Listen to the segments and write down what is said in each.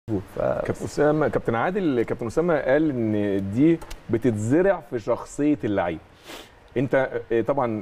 ف... كابتن اسامه كابتن عادل كابتن اسامه قال ان دي بتتزرع في شخصيه اللعيب انت آه، طبعا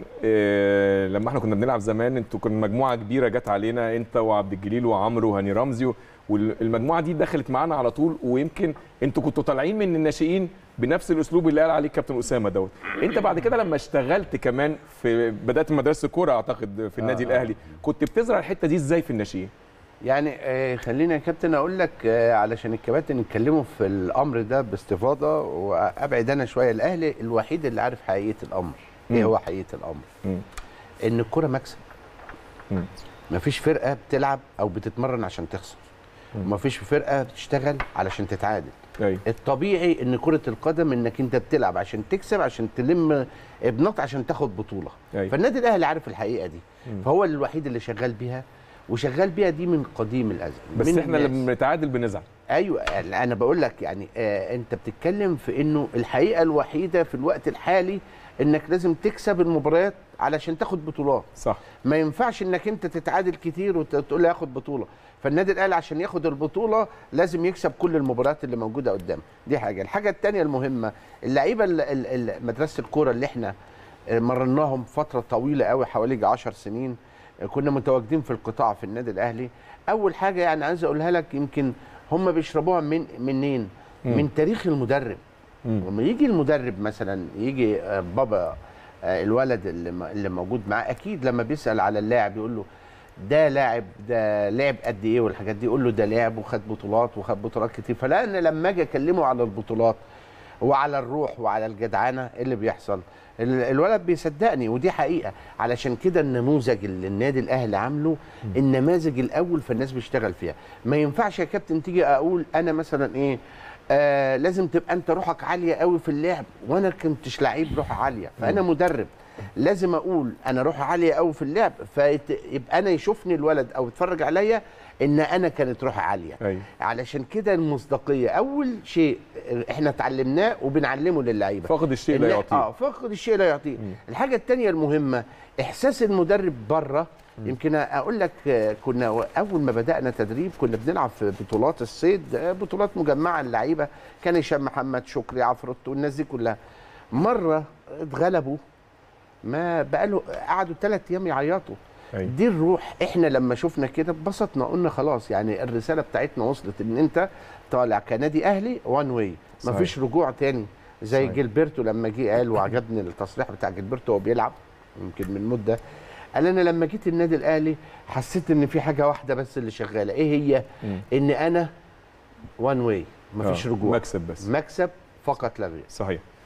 آه، لما احنا كنا بنلعب زمان انتوا كنا مجموعه كبيره جت علينا انت وعبد الجليل وعمرو وهاني رمزي والمجموعه دي دخلت معانا على طول ويمكن انتوا كنتوا طالعين من الناشئين بنفس الاسلوب اللي قال عليه كابتن اسامه دوت انت بعد كده لما اشتغلت كمان في بدات مدرسه الكوره اعتقد في النادي آه. الاهلي كنت بتزرع الحته دي ازاي في الناشئين يعني آه خلينا يا كابتن اقول لك آه علشان الكباتن يتكلموا في الامر ده باستفاضه وابعد انا شويه الاهلي الوحيد اللي عارف حقيقه الامر ايه مم. هو حقيقه الامر مم. ان الكره مكسب مم. مفيش فرقه بتلعب او بتتمرن عشان تخسر مم. مفيش فرقه بتشتغل علشان تتعادل ايوه الطبيعي ان كره القدم انك انت بتلعب عشان تكسب عشان تلم ابنات عشان تاخد بطوله أيوة. فالنادي الاهلي عارف الحقيقه دي مم. فهو الوحيد اللي شغال بيها وشغال بيها دي من قديم الازل بس من احنا الناس. لما بنتعادل بنزعل ايوه يعني انا بقول لك يعني آه انت بتتكلم في انه الحقيقه الوحيده في الوقت الحالي انك لازم تكسب المباريات علشان تاخد بطولات صح ما ينفعش انك انت تتعادل كتير وتقول لي هاخد بطوله فالنادي الاهلي عشان ياخد البطوله لازم يكسب كل المباريات اللي موجوده قدامه دي حاجه الحاجه الثانيه المهمه اللعيبه ال- ال- ال- مدرسه الكوره اللي احنا آه، مرناهم فتره طويله قوي حوالي 10 سنين آه، كنا متواجدين في القطاع في النادي الاهلي اول حاجه يعني عايز اقولها لك يمكن هم بيشربوها من منين مم. من تاريخ المدرب مم. لما يجي المدرب مثلا يجي آه، بابا آه، الولد اللي م- اللي موجود معاه اكيد لما بيسال على اللاعب يقول له ده لاعب ده لعب قد ايه والحاجات دي يقول له ده لعب وخد بطولات وخد بطولات كتير فلا انا لما اجي اكلمه على البطولات وعلى الروح وعلى الجدعنه إيه اللي بيحصل ال- الولد بيصدقني ودي حقيقه علشان كده النموذج اللي النادي الاهلي عامله النماذج الاول فالناس بيشتغل فيها ما ينفعش يا كابتن تيجي اقول انا مثلا ايه آه لازم تبقى انت روحك عاليه قوي في اللعب وانا كنتش لعيب روح عاليه فانا مدرب لازم اقول انا روحي عاليه قوي في اللعب فيبقى انا يشوفني الولد او يتفرج عليا ان انا كانت روحي عاليه ايوه علشان كده المصداقيه اول شيء احنا اتعلمناه وبنعلمه للعيبه فاقد الشيء لا إن- يعطيه اه فقد الشيء لا يعطيه الحاجه الثانيه المهمه احساس المدرب بره يمكن اقول لك آه، كنا اول ما بدانا تدريب كنا بنلعب في بطولات الصيد آه، بطولات مجمعه اللعيبه كان هشام محمد شكري عفروتو والناس دي كلها مره اتغلبوا ما بقاله قعدوا ثلاث ايام يعيطوا أيوة. دي الروح احنا لما شفنا كده اتبسطنا قلنا خلاص يعني الرساله بتاعتنا وصلت ان انت طالع كنادي اهلي وان واي صحيح. مفيش رجوع تاني زي صحيح. جيلبرتو لما جه قال وعجبني التصريح بتاع جيلبرتو وهو بيلعب يمكن من مده قال انا لما جيت النادي الاهلي حسيت ان في حاجه واحده بس اللي شغاله ايه هي مم. ان انا وان واي مفيش آه، رجوع مكسب بس مكسب فقط لا غير صحيح